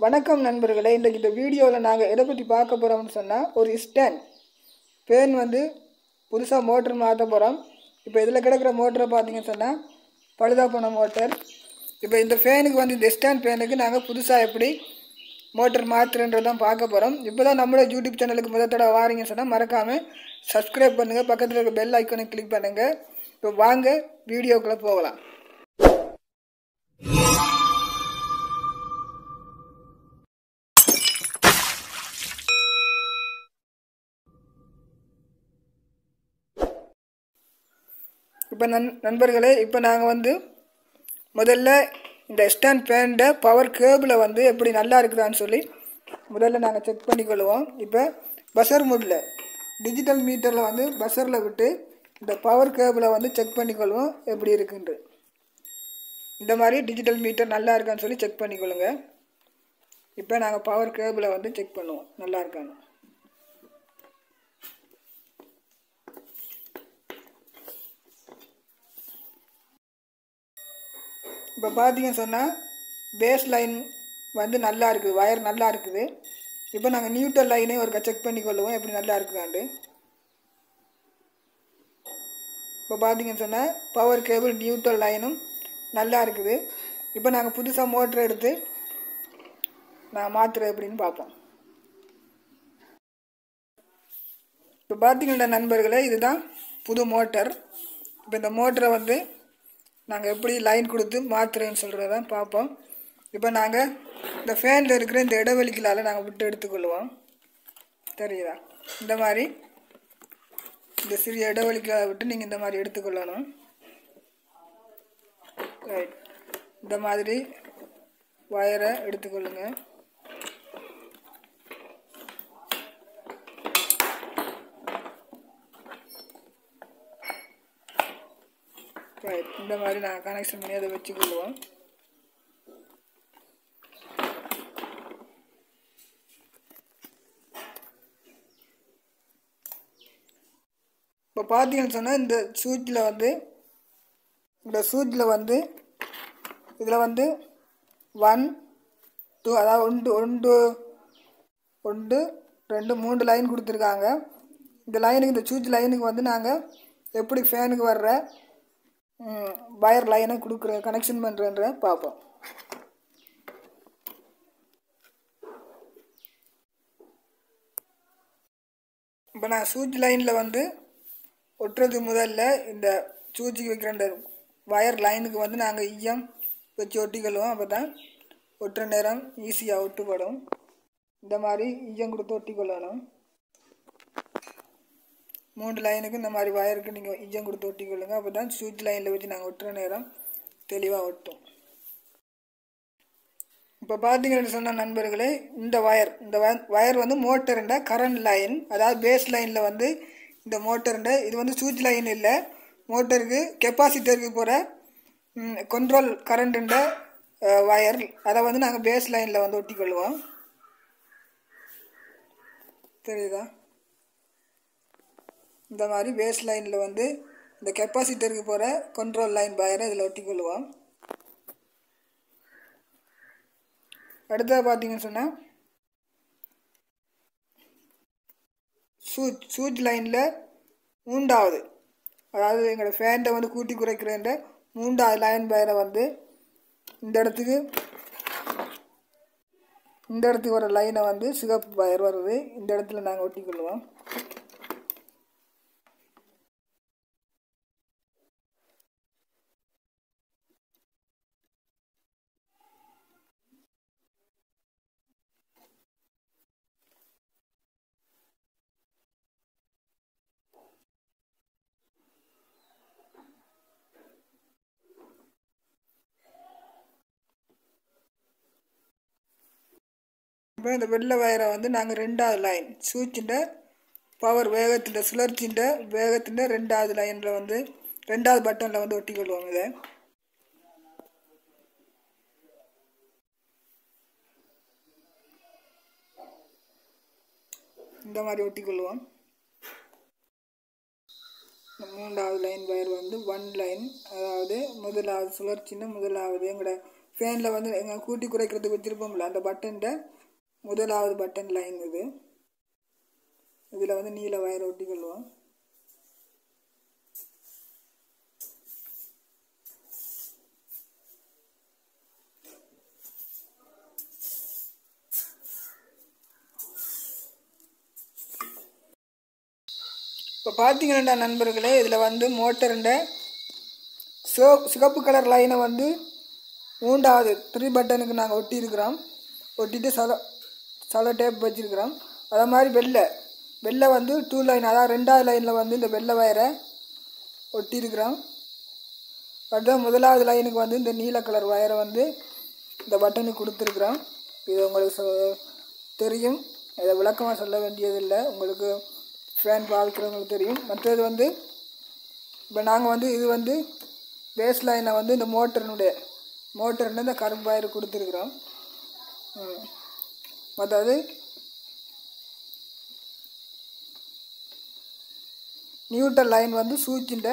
வணக்கம் நண்பர்களே இன்றைக்கு இந்த வீடியோவில் நாங்கள் எதை பற்றி பார்க்க போகிறோம்னு சொன்னால் ஒரு ஸ்டாண்ட் ஃபேன் வந்து புதுசாக மோட்டர் மாற்ற போகிறோம் இப்போ இதில் கிடக்கிற மோட்டரை பார்த்தீங்கன்னு சொன்னால் பழுதா போன மோட்டர் இப்போ இந்த ஃபேனுக்கு வந்து இந்த ஸ்டாண்ட் ஃபேனுக்கு நாங்கள் புதுசாக எப்படி மோட்டர் மாற்றுறன்றதான் பார்க்க போகிறோம் இப்போ தான் நம்மளோட யூடியூப் சேனலுக்கு முதல் தடவை வாரீங்கன்னு சொன்னால் மறக்காமல் சப்ஸ்கிரைப் பண்ணுங்கள் பக்கத்தில் இருக்க பெல் ஐக்கானை கிளிக் பண்ணுங்கள் இப்போ வாங்க வீடியோக்குள்ளே போகலாம் இப்போ நண் நண்பர்களே இப்போ நாங்கள் வந்து முதல்ல இந்த ஸ்டாண்ட் ஃபேனோட பவர் கேபிளை வந்து எப்படி நல்லா இருக்குதான்னு சொல்லி முதல்ல நாங்கள் செக் பண்ணிக்கொள்வோம் இப்போ பஸர் மூடில் டிஜிட்டல் மீட்டரில் வந்து பஸரில் விட்டு இந்த பவர் கேபிளை வந்து செக் பண்ணிக்கொள்வோம் எப்படி இருக்குன்ட்டு இந்த மாதிரி டிஜிட்டல் மீட்டர் நல்லா இருக்கான்னு சொல்லி செக் பண்ணிக்கொள்ளுங்க இப்போ நாங்கள் பவர் கேபிளை வந்து செக் பண்ணுவோம் நல்லா இருக்கான்னு இப்போ பார்த்தீங்கன்னு சொன்னால் பேஸ் லைன் வந்து நல்லா இருக்குது வயர் நல்லா இருக்குது இப்போ நாங்கள் நியூட்ரல் லைனே ஒரு செக் பண்ணி கொள்ளுவோம் எப்படி நல்லா இருக்குதாண்டு இப்போ பார்த்தீங்கன்னு சொன்னால் பவர் கேபிள் நியூட்ரல் லைனும் நல்லா இருக்குது இப்போ நாங்கள் புதுசாக மோட்டர் எடுத்து நான் மாற்றுறது எப்படின்னு பார்ப்போம் இப்போ பார்த்தீங்கன்னா நண்பர்களே இதுதான் புது மோட்டர் இப்போ இந்த மோட்டரை வந்து நாங்கள் எப்படி லைன் கொடுத்து மாற்றுறேன்னு சொல்கிறத தான் பார்ப்போம் இப்போ நாங்கள் இந்த ஃபேனில் இருக்கிற இந்த இடைவெளிகளால் நாங்கள் விட்டு எடுத்துக்கொள்வோம் தெரியுதா இந்த மாதிரி இந்த சிறிய இடைவெளிகளால் விட்டு நீங்கள் இந்த மாதிரி எடுத்துக்கொள்ளணும் ரைட் இந்த மாதிரி வயரை எடுத்துக்கொள்ளுங்க ரைட் இந்த மாதிரி நாங்கள் கனெக்ஷன் பண்ணி அதை வச்சுக்கொள்வோம் இப்போ பார்த்தீங்கன்னு சொன்னால் இந்த சூச்சில் வந்து இந்த சூச்சில் வந்து இதில் வந்து ஒன் டூ அதாவது ஒன்று ஒன்று ஒன்று ரெண்டு மூணு லைன் கொடுத்துருக்காங்க இந்த லைனுக்கு இந்த சூச் லைனுக்கு வந்து நாங்கள் எப்படி ஃபேனுக்கு வர்ற வயர் லைனை கொடுக்குற கனெக்ஷன் பண்ணுறன்ற பார்ப்போம் இப்போ நான் சூச் லைனில் வந்து ஒட்டுறது முதல்ல இந்த சூச்சிக்கு வைக்கிற இந்த வயர் லைனுக்கு வந்து நாங்கள் ஈயம் வச்சு ஒட்டிக்கொள்வோம் அப்போ தான் ஒட்டுற நேரம் ஈஸியாக ஒட்டுப்படும் இந்த மாதிரி ஈயம் கொடுத்து ஒட்டிக்கொள்ளணும் மூணு லைனுக்கு இந்த மாதிரி வயருக்கு நீங்கள் ஈயம் கொடுத்து ஒட்டிக்கொள்ளுங்க அப்போ தான் சூச் லைனில் வச்சு நாங்கள் ஒட்டுற நேரம் தெளிவாக ஒட்டும் இப்போ பார்த்தீங்கன்னு சொன்ன நண்பர்களே இந்த வயர் இந்த வயர் வந்து மோட்டருண்ட கரண்ட் லைன் அதாவது பேஸ் லைனில் வந்து இந்த மோட்டருண்ட இது வந்து சூச் லைன் இல்லை மோட்டருக்கு கெப்பாசிட்டருக்கு போகிற கண்ட்ரோல் கரண்ட்டுண்ட வயர் அதை வந்து நாங்கள் பேஸ் லைனில் வந்து ஒட்டிக்கொள்வோம் தெரியுதா இந்த மாதிரி பேஸ் லைனில் வந்து இந்த கெப்பாசிட்டருக்கு போகிற கண்ட்ரோல் லைன் வயரை இதில் ஒட்டிக்கொள்வோம் அடுத்தது பார்த்தீங்கன்னு சொன்னால் சூச் சூச் லைனில் மூன்றாவது அதாவது எங்களோட ஃபேன்ட்டை வந்து கூட்டி குறைக்கிறேன்ற மூன்றாவது லைன் வயரை வந்து இந்த இடத்துக்கு இந்த இடத்துக்கு வர லைனை வந்து சிகப்பு வயர் வருது இந்த இடத்துல நாங்கள் ஒட்டிக்கொள்வோம் இப்போ இந்த வெள்ளை வயரை வந்து நாங்கள் ரெண்டாவது லைன் சூச்சின்ற பவர் வேகத்தின் சுழற்சின்ற வேகத்தின் ரெண்டாவது லைனில் வந்து ரெண்டாவது பட்டனில் வந்து ஒட்டிக்கொள்வோம் இதை இந்த மாதிரி ஒட்டிக்கொள்வோம் இந்த மூன்றாவது லைன் வயர் வந்து ஒன் லைன் அதாவது முதலாவது சுழற்சின்னு முதலாவது எங்களோட ஃபேனில் வந்து எங்கள் கூட்டி குறைக்கிறதுக்கு வச்சுருப்போம்ல அந்த பட்டன்ட முதலாவது பட்டன் லைன் இது இதில் வந்து நீல வயர் ஒட்டி கொள்வோம் இப்போ பார்த்தீங்கன்னா நண்பர்களே இதில் வந்து மோட்டருண்ட சிவ சிகப்பு கலர் லைனை வந்து மூன்றாவது த்ரீ பட்டனுக்கு நாங்கள் ஒட்டியிருக்கிறோம் ஒட்டிட்டு சல சல டேப் வச்சுருக்கிறோம் அதே மாதிரி வெள்ளை வெள்ளை வந்து டூ லைன் அதாவது ரெண்டாவது லைனில் வந்து இந்த வெள்ளை வயரை ஒட்டியிருக்கிறோம் அடுத்த முதலாவது லைனுக்கு வந்து இந்த நீல கலர் வயரை வந்து இந்த பட்டனுக்கு கொடுத்துருக்குறோம் இது உங்களுக்கு சொ- தெரியும் இதை விளக்கமாக சொல்ல வேண்டியதில்லை உங்களுக்கு ஃபேன் பார்க்குறவங்களுக்கு தெரியும் மற்றது வந்து இப்போ நாங்கள் வந்து இது வந்து பேஸ் லைனை வந்து இந்த மோட்டரினுடைய மோட்டர்னு இந்த கரும்பு வயர் கொடுத்துருக்குறோம் ம். மற்றது நியூட்ரல் லைன் வந்து சூச்சின்ற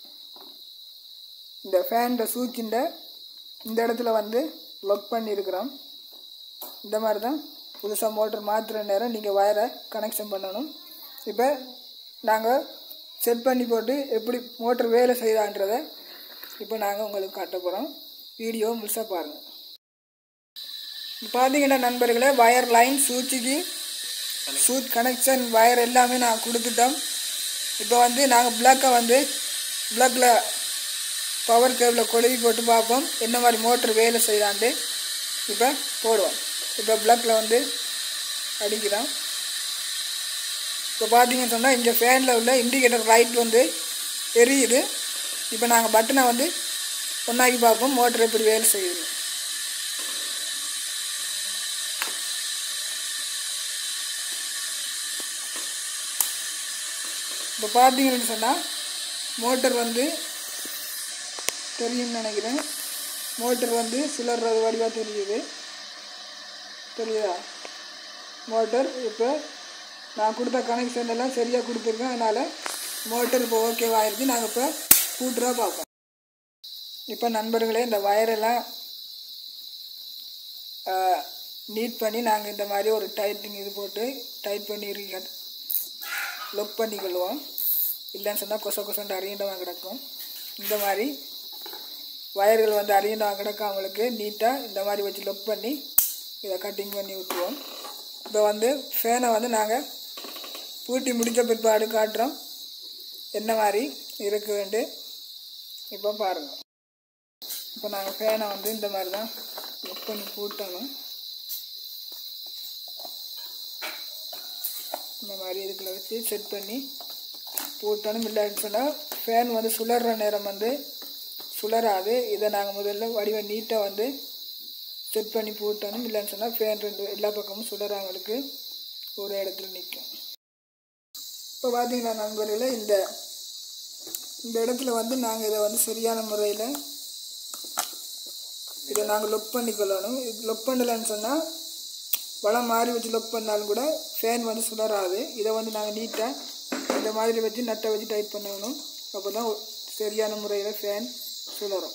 இந்த ஃபேன்ட சூச்சின்ற இந்த இடத்துல வந்து லொக் பண்ணியிருக்கிறோம் இந்த மாதிரி தான் புதுசாக மோட்டர் மாற்றுற நேரம் நீங்கள் வயரை கனெக்ஷன் பண்ணணும் இப்போ நாங்கள் செட் பண்ணி போட்டு எப்படி மோட்டர் வேலை செய்தான்றதை இப்போ நாங்கள் உங்களுக்கு காட்ட போகிறோம் வீடியோ முழுசாக பாருங்கள் இப்போ பார்த்தீங்கன்னா நண்பர்களே வயர் லைன் சூச்சிக்கு சூட் கனெக்ஷன் வயர் எல்லாமே நான் கொடுத்துட்டோம் இப்போ வந்து நாங்கள் ப்ளக்கை வந்து ப்ளக்கில் பவர் கேபிளில் கொழுவி போட்டு பார்ப்போம் என்ன மாதிரி மோட்டர் வேலை செய்தான்ட்டு இப்போ போடுவோம் இப்போ ப்ளக்கில் வந்து அடிக்கிறோம் இப்போ பார்த்தீங்கன்னு சொன்னால் இங்கே ஃபேனில் உள்ள இண்டிகேட்டர் லைட் வந்து எரியுது இப்போ நாங்கள் பட்டனை வந்து ஒன்றாக்கி பார்ப்போம் மோட்டர் எப்படி வேலை செய்யுது இப்போ பார்த்தீங்கன்னு சொன்னால் மோட்டர் வந்து தெரியும்னு நினைக்கிறேன் மோட்டர் வந்து சுழறது வடிவாக தெரியுது தெரியுதா மோட்டர் இப்போ நான் கொடுத்த கனெக்ஷன் எல்லாம் சரியாக கொடுத்துருக்கேன் அதனால் மோட்டர் இப்போ ஓகேவாயிருச்சு நாங்கள் இப்போ கூட்டுறா பார்ப்போம் இப்போ நண்பர்களே இந்த வயரெல்லாம் நீட் பண்ணி நாங்கள் இந்த மாதிரி ஒரு டைட்டிங் இது போட்டு டைட் பண்ணி இருக்க லொக் பண்ணிக்கொள்வோம் இல்லைன்னு சொன்னால் கொச கொசண்டு அரியண்டவன் கிடக்கும் இந்த மாதிரி வயர்கள் வந்து அரியண்டவன் கிடக்காமலுக்கு நீட்டாக இந்த மாதிரி வச்சு லொக் பண்ணி இதை கட்டிங் பண்ணி விட்டுருவோம் இப்போ வந்து ஃபேனை வந்து நாங்கள் பூட்டி முடித்த பிற்பாடு காட்டுறோம் என்ன மாதிரி இருக்கு வேண்டு இப்போ பாருங்கள் இப்போ நாங்கள் ஃபேனை வந்து இந்த மாதிரி தான் லொக் பண்ணி பூட்டணும் இந்த மாதிரி இதுக்குள்ள வச்சு செட் பண்ணி போட்டணும் இல்லைன்னு சொன்னால் ஃபேன் வந்து சுழற நேரம் வந்து சுழறாது இதை நாங்கள் முதல்ல வடிவ நீட்டாக வந்து செட் பண்ணி போட்டணும் இல்லைன்னு சொன்னால் ஃபேன் ரெண்டு எல்லா பக்கமும் சுழறாங்களுக்கு ஒரு இடத்துல நிற்கும் இப்போ பார்த்தீங்கன்னா நண்பர்களே இந்த இந்த இடத்துல வந்து நாங்கள் இதை வந்து சரியான முறையில் இதை நாங்கள் லொக் பண்ணிக்கொள்ளணும் இது லொக் பண்ணலைன்னு சொன்னால் வளம் மாறி வச்சு லொக் பண்ணாலும் கூட ஃபேன் வந்து சுடராது இதை வந்து நாங்கள் நீட்டாக இந்த மாதிரி வச்சு நட்டை வச்சு டைட் பண்ணணும் அப்போ தான் சரியான முறையில் ஃபேன் சுழரும்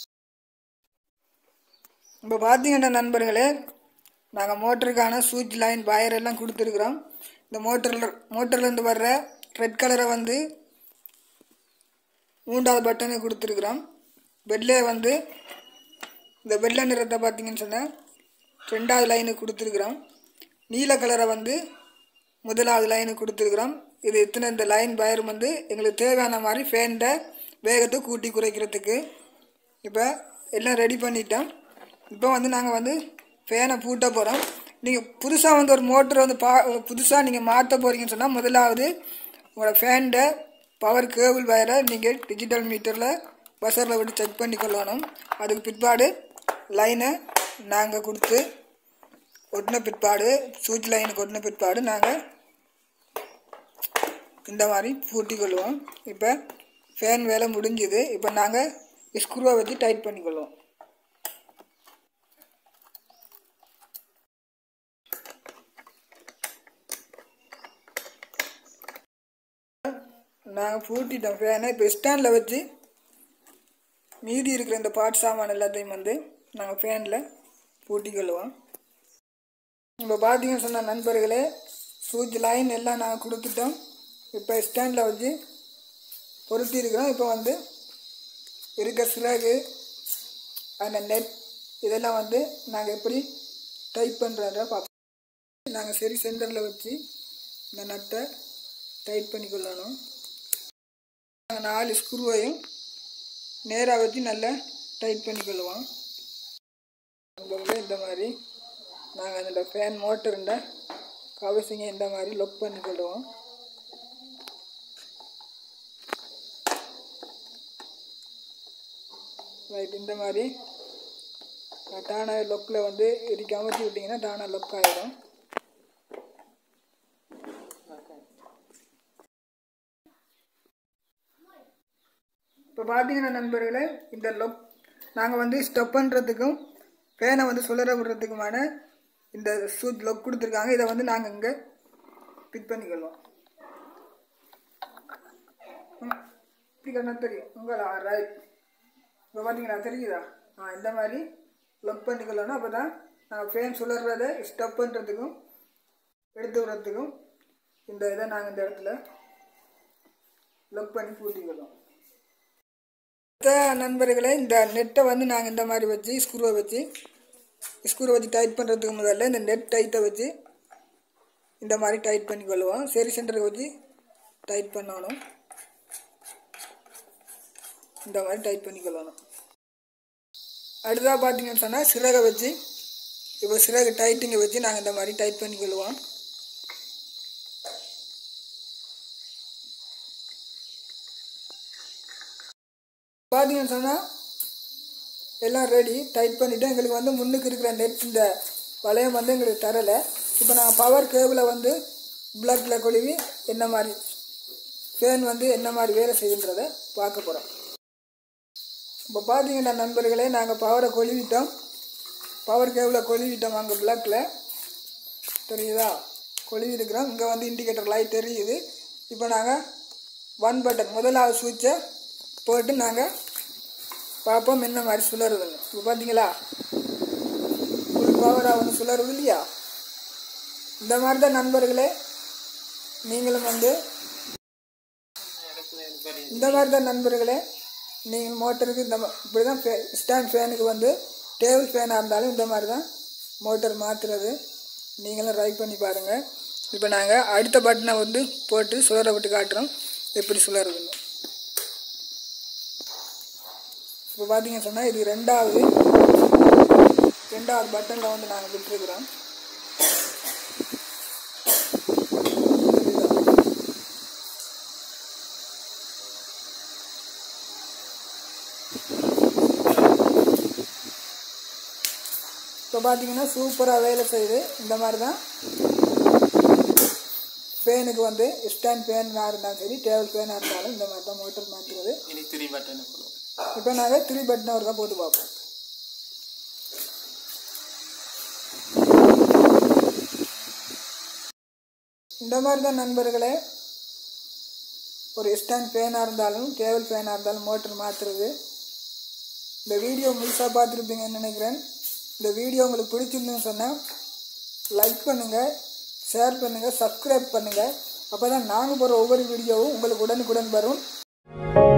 இப்போ பார்த்தீங்கன்னா நண்பர்களே நாங்கள் மோட்டருக்கான சுவிட்ச் லைன் வயர் எல்லாம் கொடுத்துருக்குறோம் இந்த மோட்டரில் மோட்டர்லேருந்து வர்ற ரெட் கலரை வந்து மூன்றாவது பட்டனை கொடுத்துருக்குறோம் பெட்லே வந்து இந்த வெள்ளை நிறத்தை பார்த்தீங்கன்னு சொன்னால் ரெண்டாவது லைனு கொடுத்துருக்குறோம் நீல கலரை வந்து முதலாவது லைனு கொடுத்துருக்குறோம் இது இத்தனை இந்த லைன் வயர் வந்து எங்களுக்கு தேவையான மாதிரி ஃபேன்ட வேகத்தை கூட்டி குறைக்கிறதுக்கு இப்போ எல்லாம் ரெடி பண்ணிட்டோம் இப்போ வந்து நாங்கள் வந்து ஃபேனை பூட்ட போகிறோம் நீங்கள் புதுசாக வந்து ஒரு மோட்டர் வந்து பா புதுசாக நீங்கள் மாற்ற போகிறீங்கன்னு சொன்னால் முதலாவது உங்களோட ஃபேன்ட பவர் கேபிள் வயரை நீங்கள் டிஜிட்டல் மீட்டரில் பஸரில் விட்டு செக் பண்ணி கொள்ளணும் அதுக்கு பிற்பாடு லைனை நாங்கள் கொடுத்து ஒட்டின பிற்பாடு சூச் லைனுக்கு ஒட்டின பிற்பாடு நாங்கள் இந்த மாதிரி பூட்டி கொள்வோம் இப்போ ஃபேன் வேலை முடிஞ்சுது இப்போ நாங்கள் ஸ்க்ரூவை வச்சு டைட் பண்ணிக்கொள்வோம் நாங்கள் பூட்டிட்டோம் ஃபேனை இப்போ ஸ்டாண்டில் வச்சு மீதி இருக்கிற இந்த பாட் சாமான் எல்லாத்தையும் வந்து நாங்கள் ஃபேனில் பூட்டிக்கொள்ளுவோம் இப்போ பார்த்தீங்கன்னு சொன்ன நண்பர்களே சூச் லைன் எல்லாம் நாங்கள் கொடுத்துட்டோம் இப்போ ஸ்டாண்டில் வச்சு பொருத்தி இருக்கிறோம் இப்போ வந்து இருக்க சிறகு அந்த நெட் இதெல்லாம் வந்து நாங்கள் எப்படி டைப் பண்ணுறத பார்ப்போம் நாங்கள் சரி சென்டரில் வச்சு இந்த நட்டை டைட் பண்ணி கொள்ளணும் நாங்கள் நாலு ஸ்க்ரூவையும் நேராக வச்சு நல்லா டைட் பண்ணி கொள்ளுவோம் இந்த மாதிரி நாங்கள் அந்த ஃபேன் மோட்டருண்ட கவசிங்க இந்த மாதிரி லொக் பண்ணி கொள்ளுவோம் ரைட் இந்த மாதிரி டானா லொக்கில் வந்து இடிக்க அமர்த்தி விட்டிங்கன்னா டானா லொக் ஆகிடும் இப்போ பார்த்தீங்கன்னா நண்பர்களே இந்த லொக் நாங்கள் வந்து ஸ்டப் பண்ணுறதுக்கும் ஃபேனை வந்து சுழற விடுறதுக்குமான இந்த சூட் லொக் கொடுத்துருக்காங்க இதை வந்து நாங்கள் இங்கே ஃபிட் பண்ணிக்கொள்வோம் இப்படி தெரியும் உங்களா ரைட் இப்போ பார்த்தீங்களா தெரியுதா ஆ இந்த மாதிரி லொக் பண்ணிக்கொள்ளணும் அப்போ தான் நாங்கள் ஃபேன் சுழறதை ஸ்டப் பண்ணுறதுக்கும் எடுத்து விடுறதுக்கும் இந்த இதை நாங்கள் இந்த இடத்துல லொக் பண்ணி பூட்டிக்கொள்வோம் மற்ற நண்பர்களே இந்த நெட்டை வந்து நாங்கள் இந்த மாதிரி வச்சு ஸ்க்ரூவை வச்சு ஸ்க்ரூவை வச்சு டைட் பண்ணுறதுக்கு முதல்ல இந்த நெட் டைட்டை வச்சு இந்த மாதிரி டைட் பண்ணிக்கொள்வோம் சரி சென்டருக்கு வச்சு டைட் பண்ணணும் இந்த மாதிரி டைட் பண்ணிக்கொள்ளணும் அடுத்ததாக பார்த்தீங்கன்னு சொன்னால் சிறகை வச்சு இப்போ சிறகு டைட்டிங்கை வச்சு நாங்கள் இந்த மாதிரி டைட் பண்ணிக்கொள்வோம் பார்த்தீங்கன்னு சொன்னால் எல்லாம் ரெடி டைட் பண்ணிவிட்டு எங்களுக்கு வந்து முன்னுக்கு இருக்கிற நெட் இந்த வளையம் வந்து எங்களுக்கு தரலை இப்போ நாங்கள் பவர் கேபிளை வந்து பிளக்கில் கொழுவி என்ன மாதிரி ஃபேன் வந்து என்ன மாதிரி வேலை செய்யுன்றதை பார்க்க போகிறோம் இப்போ பார்த்தீங்கன்னா நண்பர்களே நாங்கள் பவரை கொழுவிட்டோம் பவர் கேபிளை கொழுவிட்டோம் அங்கே பிளக்கில் தெரியுதா கொழுவி இருக்கிறோம் இங்கே வந்து இண்டிகேட்டர் லைட் தெரியுது இப்போ நாங்கள் ஒன் பட்டன் முதலாவது சுவிட்சை போட்டு நாங்கள் பார்ப்போம் என்ன மாதிரி சுழறுதுங்க இப்போ பார்த்தீங்களா ஃபுல் பவராக வந்து சுழறுது இல்லையா இந்த மாதிரி தான் நண்பர்களே நீங்களும் வந்து இந்த மாதிரி தான் நண்பர்களே நீங்கள் மோட்டருக்கு இந்த இப்படி தான் ஃபே ஸ்டாண்ட் ஃபேனுக்கு வந்து டேபிள் ஃபேனாக இருந்தாலும் இந்த மாதிரி தான் மோட்டர் மாற்றுறது நீங்களும் ட்ரை பண்ணி பாருங்கள் இப்போ நாங்கள் அடுத்த பட்டனை வந்து போட்டு சுழற விட்டு காட்டுறோம் எப்படி சுழறுதுன்னு இப்போ பார்த்தீங்கன்னு சொன்னால் இது ரெண்டாவது ரெண்டாவது பட்டனில் வந்து நாங்கள் விட்டுருக்குறோம் இப்போ பார்த்தீங்கன்னா சூப்பராக வேலை செய்யுது இந்த மாதிரி தான் ஃபேனுக்கு வந்து ஸ்டாண்ட் ஃபேனாக இருந்தாலும் சரி டேபிள் ஃபேனாக இருந்தாலும் இந்த மாதிரி தான் மோட்டர் மாற்றுறது இனி த்ரீ பட்டன் இப்போ நாங்கள் த்ரீ பட்டன் ஒரு தான் போட்டு பார்ப்போம் இந்த மாதிரி தான் நண்பர்களே ஒரு ஸ்டாண்ட் ஃபேனாக இருந்தாலும் டேபிள் ஃபேனாக இருந்தாலும் மோட்டர் மாற்றுறது இந்த வீடியோ முழுசாக பார்த்துருப்பீங்கன்னு நினைக்கிறேன் இந்த வீடியோ உங்களுக்கு பிடிச்சிருந்துன்னு சொன்னால் லைக் பண்ணுங்கள் ஷேர் பண்ணுங்கள் சப்ஸ்கிரைப் பண்ணுங்கள் அப்போ தான் நாங்கள் போகிற ஒவ்வொரு வீடியோவும் உங்களுக்கு உடனுக்குடன் வரும்